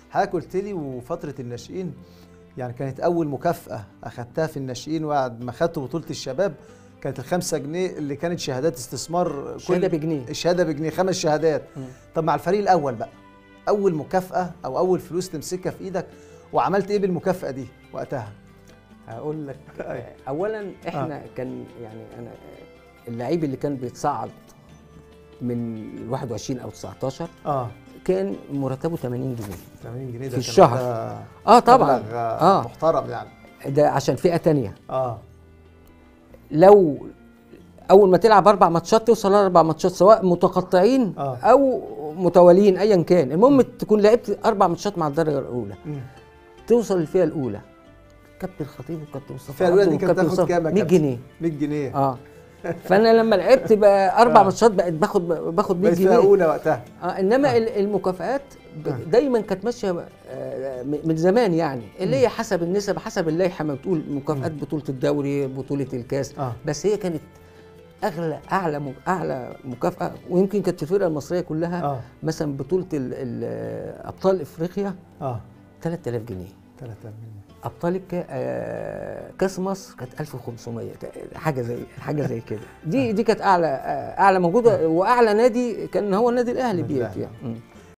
حضرتك قلت لي وفتره الناشئين يعني كانت اول مكافاه اخذتها في الناشئين وبعد ما خدت بطوله الشباب كانت الخمسة جنيه اللي كانت شهادات استثمار شهاده بجنيه الشهاده بجنيه خمس شهادات مم. طب مع الفريق الاول بقى اول مكافاه او اول فلوس تمسكها في ايدك وعملت ايه بالمكافاه دي وقتها هقول لك أيوة. اولا احنا كان يعني انا اللعيب اللي كان بيتصعد من 21 او 19 اه كان مرتبه 80 جنيه 80 جنيه ده في كان الشهر. وقتها اه طبعا مبلغ، اه محترم يعني ده عشان فئه تانية اه لو اول ما تلعب اربع ماتشات توصل اربع ماتشات سواء متقطعين آه. او متواليين ايا كان المهم تكون لعبت اربع ماتشات مع الدرجه الاولى مم. توصل للفئه الاولى كابتن خطيب وكابتن مصطفى الفئة الأولى عبده دي كانت وكابتن تاخد مصطفى كام يا 100 كابتن؟ جنيه 100 جنيه اه فانا لما لعبت بقى اربع آه. ماتشات بقت باخد باخد 100 بقت فئه جنيه اولى وقتها اه انما ال- المكافآت ب- آه. دايما كانت ماشيه آه، م- من زمان يعني اللي هي حسب النسب حسب اللائحه ما بتقول مكافآت بطوله الدوري بطوله الكاس اه بس هي كانت اغلى اعلى م- اعلى مكافاه ويمكن كانت الفرقه المصريه كلها اه مثلا بطوله ال- ال- ابطال افريقيا اه 3000 جنيه 3000 جنيه ابطال الك... آه، كاس مصر كانت 1500 ك- حاجه زي حاجه زي كده دي دي كانت اعلى آه، اعلى موجوده واعلى نادي كان هو النادي الاهلي النادي بيت الأهلي. يعني مم.